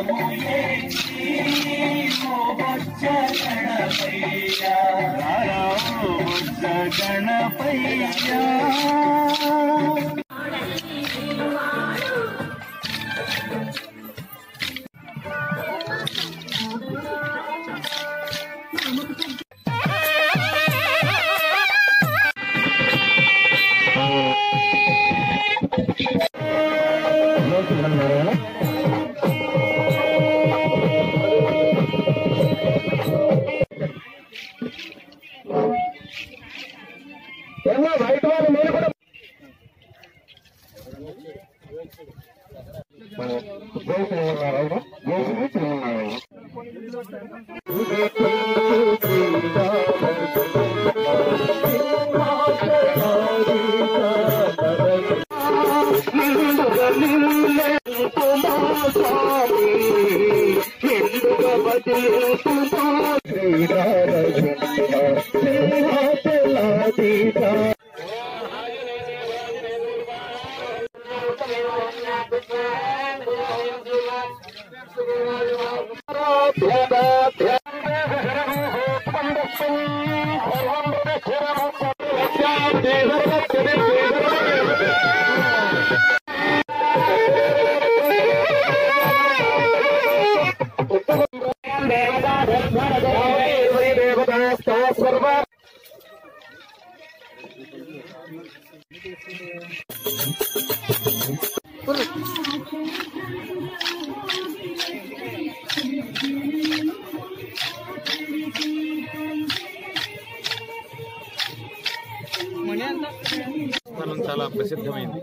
గణపయ్య స్థలం చాలా ప్రసిద్ధమైంది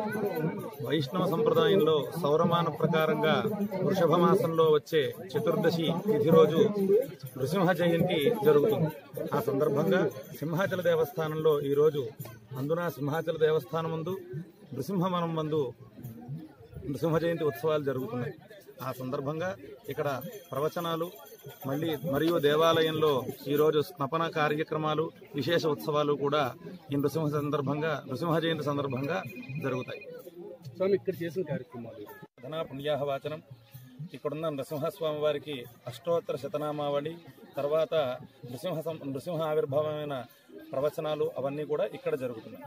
వైష్ణవ సంప్రదాయంలో సౌరమాన ప్రకారంగా వృషభ మాసంలో వచ్చే చతుర్దశి తిథి రోజు నృసింహ జయంతి జరుగుతుంది ఆ సందర్భంగా సింహాచల దేవస్థానంలో ఈ రోజు అందున సింహాచల దేవస్థానం ముందు నృసింహవనం మందు నృసింహ జయంతి ఉత్సవాలు జరుగుతున్నాయి ఆ సందర్భంగా ఇక్కడ ప్రవచనాలు మళ్ళీ మరియు దేవాలయంలో ఈరోజు స్నపన కార్యక్రమాలు విశేష ఉత్సవాలు కూడా ఈ నృసింహ సందర్భంగా నృసింహ జయంతి సందర్భంగా జరుగుతాయి స్వామి ఇక్కడ చేసిన కార్యక్రమాలు ధనా పుణ్యాహవాచనం ఇక్కడున్న నృసింహస్వామి వారికి అష్టోత్తర శతనామావళి తర్వాత నృసింహ సం- నృసింహ ఆవిర్భావమైన ప్రవచనాలు అవన్నీ కూడా ఇక్కడ జరుగుతున్నాయి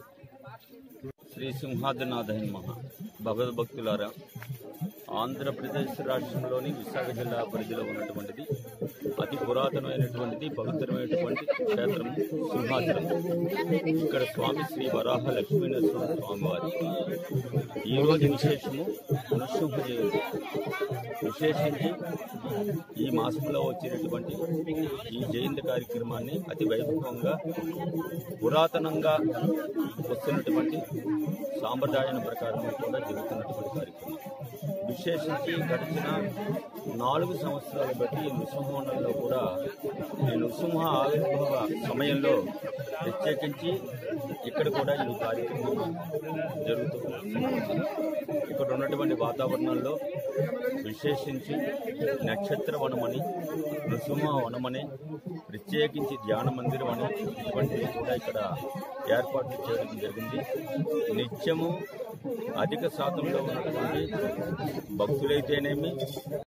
శ్రీ సింహాద్రినాథ మహా భగవద్భక్తులారా ఆంధ్రప్రదేశ్ రాష్ట్రంలోని విశాఖ జిల్లా పరిధిలో ఉన్నటువంటిది అతి పురాతనమైనటువంటిది పవిత్రమైనటువంటి క్షేత్రం సింహాచలం ఇక్కడ స్వామి శ్రీ వరాహ లక్ష్మీనరసింహ స్వామి వారి ఈ రోజు విశేషము నృసింహ జయంతి విశేషించి ఈ మాసంలో వచ్చినటువంటి ఈ జయంతి కార్యక్రమాన్ని అతి వైభవంగా పురాతనంగా వస్తున్నటువంటి సాంప్రదాయం ప్రకారం కూడా జరుగుతున్నటువంటి కార్యక్రమం విశేషించి గడిచిన నాలుగు సంవత్సరాలు బట్టి ఈ నృసింహవనంలో కూడా ఈ నృసింహ ఆవిర్భావ సమయంలో ప్రత్యేకించి ఇక్కడ కూడా ఈ కార్యక్రమం జరుగుతుంది ఇక్కడ ఉన్నటువంటి వాతావరణంలో విశేషించి నక్షత్ర వనమని నృసింహ వనమని ప్రత్యేకించి ధ్యాన మందిరం అని ఇటువంటివి కూడా ఇక్కడ ఏర్పాట్లు చేయడం జరిగింది నిత్యము అధిక శాతంలో ఉన్నటువంటి భక్తులైతేనేమి